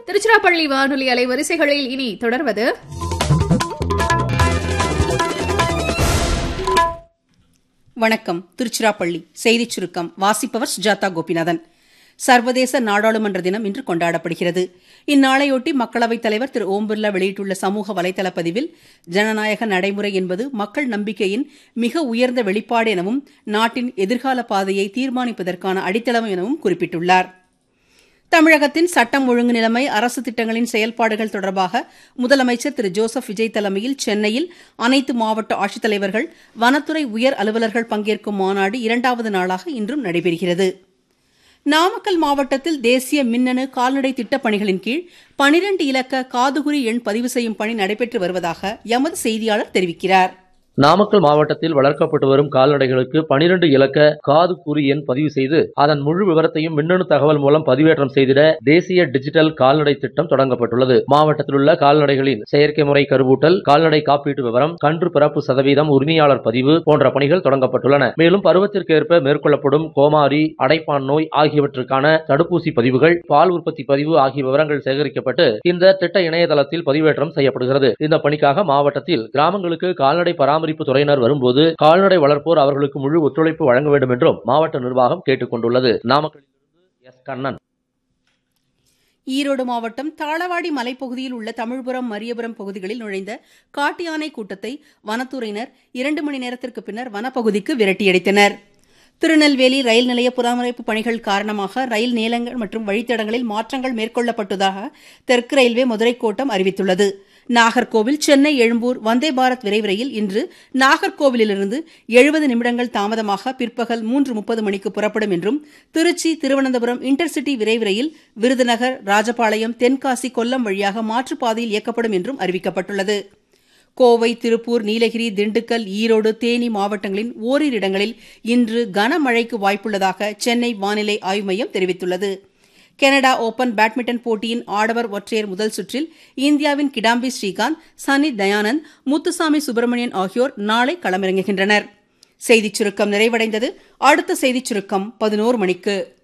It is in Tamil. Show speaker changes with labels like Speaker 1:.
Speaker 1: திருச்சிராப்பள்ளி வானொலி அலைவரிசைகளில் இனி தொடர்வது
Speaker 2: வணக்கம் திருச்சிராப்பள்ளி செய்திச் சுருக்கம் வாசிப்பவர் சுஜாதா கோபிநாதன் சர்வதேச நாடாளுமன்ற தினம் இன்று கொண்டாடப்படுகிறது இந்நாளையொட்டி மக்களவைத் தலைவர் திரு ஓம் பிர்லா வெளியிட்டுள்ள சமூக வலைதள பதிவில் ஜனநாயக நடைமுறை என்பது மக்கள் நம்பிக்கையின் மிக உயர்ந்த வெளிப்பாடு எனவும் நாட்டின் எதிர்கால பாதையை தீர்மானிப்பதற்கான அடித்தளம் எனவும் குறிப்பிட்டுள்ளார் தமிழகத்தின் சட்டம் ஒழுங்கு நிலைமை அரசு திட்டங்களின் செயல்பாடுகள் தொடர்பாக முதலமைச்சர் திரு ஜோசப் விஜய் தலைமையில் சென்னையில் அனைத்து மாவட்ட ஆட்சித்தலைவர்கள் வனத்துறை உயர் அலுவலர்கள் பங்கேற்கும் மாநாடு இரண்டாவது நாளாக இன்றும் நடைபெறுகிறது நாமக்கல் மாவட்டத்தில் தேசிய மின்னணு கால்நடை திட்டப் பணிகளின் கீழ் பனிரண்டு இலக்க காதுகுறி எண் பதிவு செய்யும் பணி நடைபெற்று வருவதாக எமது செய்தியாளர் தெரிவிக்கிறார்
Speaker 3: நாமக்கல் மாவட்டத்தில் வளர்க்கப்பட்டு வரும் கால்நடைகளுக்கு பனிரெண்டு இலக்க காது குறி எண் பதிவு செய்து அதன் முழு விவரத்தையும் மின்னணு தகவல் மூலம் பதிவேற்றம் செய்திட தேசிய டிஜிட்டல் கால்நடை திட்டம் தொடங்கப்பட்டுள்ளது மாவட்டத்தில் உள்ள கால்நடைகளின் செயற்கை முறை கருவூட்டல் கால்நடை காப்பீட்டு விவரம் கன்று பிறப்பு சதவீதம் உரிமையாளர் பதிவு போன்ற பணிகள் தொடங்கப்பட்டுள்ளன மேலும் பருவத்திற்கேற்ப மேற்கொள்ளப்படும் கோமாரி அடைப்பான் நோய் ஆகியவற்றுக்கான தடுப்பூசி பதிவுகள் பால் உற்பத்தி பதிவு ஆகிய விவரங்கள் சேகரிக்கப்பட்டு இந்த திட்ட இணையதளத்தில் பதிவேற்றம் செய்யப்படுகிறது இந்த பணிக்காக மாவட்டத்தில் கிராமங்களுக்கு கால்நடை பராமரிப்பு துறையினர் வரும்போது கால்நடை வளர்ப்போர் அவர்களுக்கு முழு ஒத்துழைப்பு வழங்க வேண்டும் என்றும் மாவட்ட நிர்வாகம் கேட்டுக் கொண்டுள்ளது நாமக்கலிலிருந்து எஸ் கண்ணன்
Speaker 2: ஈரோடு மாவட்டம் தாளவாடி மலைப்பகுதியில் உள்ள தமிழ்புரம் மரியபுரம் பகுதிகளில் நுழைந்த காட்டு யானை கூட்டத்தை வனத்துறையினர் இரண்டு மணி நேரத்திற்கு பின்னர் வனப்பகுதிக்கு விரட்டியடித்தனர் திருநெல்வேலி ரயில் நிலைய பராமரிப்பு பணிகள் காரணமாக ரயில் நீளங்கள் மற்றும் வழித்தடங்களில் மாற்றங்கள் மேற்கொள்ளப்பட்டதாக தெற்கு ரயில்வே மதுரை கோட்டம் அறிவித்துள்ளது நாகர்கோவில் சென்னை எழும்பூர் வந்தே பாரத் விரைவு ரயில் இன்று நாகர்கோவிலிருந்து எழுபது நிமிடங்கள் தாமதமாக பிற்பகல் மூன்று முப்பது மணிக்கு புறப்படும் என்றும் திருச்சி திருவனந்தபுரம் இன்டர்சிட்டி விரைவு ரயில் விருதுநகர் ராஜபாளையம் தென்காசி கொல்லம் வழியாக மாற்றுப்பாதையில் இயக்கப்படும் என்றும் அறிவிக்கப்பட்டுள்ளது கோவை திருப்பூர் நீலகிரி திண்டுக்கல் ஈரோடு தேனி மாவட்டங்களின் ஓரிரு இடங்களில் இன்று கனமழைக்கு வாய்ப்புள்ளதாக சென்னை வானிலை ஆய்வு மையம் தெரிவித்துள்ளது கனடா ஓபன் பேட்மிண்டன் போட்டியின் ஆடவர் ஒற்றையர் முதல் சுற்றில் இந்தியாவின் கிடாம்பி ஸ்ரீகாந்த் சனி தயானந்த் முத்துசாமி சுப்பிரமணியன் ஆகியோர் நாளை களமிறங்குகின்றனர் செய்திச் சுருக்கம் நிறைவடைந்தது அடுத்த செய்திச் சுருக்கம் பதினோரு மணிக்கு